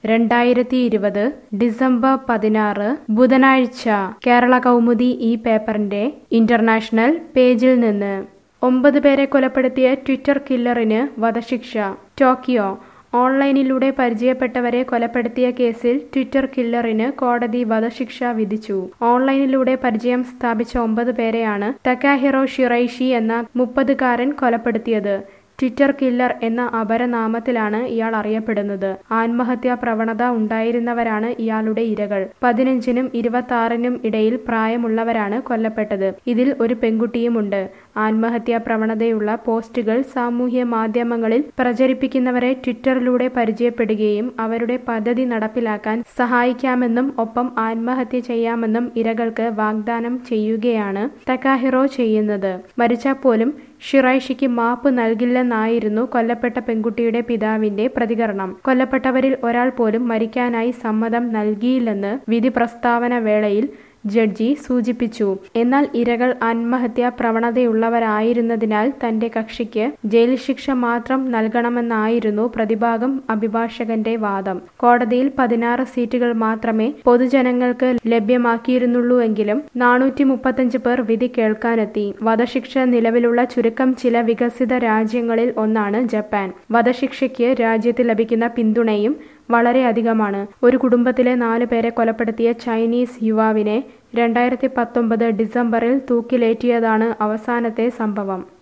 രണ്ടായിരത്തി ഇരുപത് ഡിസംബർ പതിനാറ് ബുധനാഴ്ച കേരള കൗമുദി ഈ പേപ്പറിന്റെ ഇന്റർനാഷണൽ പേജിൽ നിന്ന് ഒമ്പത് പേരെ കൊലപ്പെടുത്തിയ ട്വിറ്റർ കില്ലറിന് വധശിക്ഷ ടോക്കിയോ ഓൺലൈനിലൂടെ പരിചയപ്പെട്ടവരെ കൊലപ്പെടുത്തിയ കേസിൽ ട്വിറ്റർ കില്ലറിന് കോടതി വധശിക്ഷ വിധിച്ചു ഓൺലൈനിലൂടെ പരിചയം സ്ഥാപിച്ച ഒമ്പത് പേരെയാണ് തക്കാഹിറോ ഷിറൈഷി എന്ന മുപ്പതുകാരൻ കൊലപ്പെടുത്തിയത് ട്വിറ്റർ കില്ലർ എന്ന അപരനാമത്തിലാണ് ഇയാൾ അറിയപ്പെടുന്നത് ആത്മഹത്യാ പ്രവണത ഉണ്ടായിരുന്നവരാണ് ഇയാളുടെ ഇരകൾ പതിനഞ്ചിനും ഇരുപത്തി ആറിനും ഇടയിൽ പ്രായമുള്ളവരാണ് കൊല്ലപ്പെട്ടത് ഇതിൽ ഒരു പെൺകുട്ടിയുമുണ്ട് ആത്മഹത്യാ പ്രവണതയുള്ള പോസ്റ്റുകൾ സാമൂഹ്യ മാധ്യമങ്ങളിൽ പ്രചരിപ്പിക്കുന്നവരെ ട്വിറ്ററിലൂടെ പരിചയപ്പെടുകയും അവരുടെ പദ്ധതി നടപ്പിലാക്കാൻ സഹായിക്കാമെന്നും ഒപ്പം ആത്മഹത്യ ചെയ്യാമെന്നും ഇരകൾക്ക് വാഗ്ദാനം ചെയ്യുകയാണ് തക്കാഹിറോ ചെയ്യുന്നത് മരിച്ചാൽ പോലും ഷിറൈഷിക്ക് മാപ്പ് നൽകില്ലെന്നായിരുന്നു കൊല്ലപ്പെട്ട പെൺകുട്ടിയുടെ പിതാവിന്റെ പ്രതികരണം കൊല്ലപ്പെട്ടവരിൽ ഒരാൾ പോലും മരിക്കാനായി സമ്മതം നൽകിയില്ലെന്ന് വിധി പ്രസ്താവന വേളയിൽ ജഡ്ജി സൂചിപ്പിച്ചു എന്നാൽ ഇരകൾ ആത്മഹത്യാ പ്രവണതയുള്ളവരായിരുന്നതിനാൽ തന്റെ കക്ഷിക്ക് ജയിൽ ശിക്ഷ മാത്രം നൽകണമെന്നായിരുന്നു പ്രതിഭാഗം അഭിഭാഷകന്റെ വാദം കോടതിയിൽ പതിനാറ് സീറ്റുകൾ മാത്രമേ പൊതുജനങ്ങൾക്ക് ലഭ്യമാക്കിയിരുന്നുള്ളൂവെങ്കിലും നാനൂറ്റി മുപ്പത്തഞ്ച് പേർ വിധി കേൾക്കാനെത്തി വധശിക്ഷ നിലവിലുള്ള ചുരുക്കം ചില വികസിത രാജ്യങ്ങളിൽ ഒന്നാണ് ജപ്പാൻ വധശിക്ഷയ്ക്ക് രാജ്യത്ത് ലഭിക്കുന്ന പിന്തുണയും വളരെയധികമാണ് ഒരു കുടുംബത്തിലെ നാലു പേരെ കൊലപ്പെടുത്തിയ ചൈനീസ് യുവാവിനെ രണ്ടായിരത്തി പത്തൊമ്പത് ഡിസംബറിൽ തൂക്കിലേറ്റിയതാണ് അവസാനത്തെ സംഭവം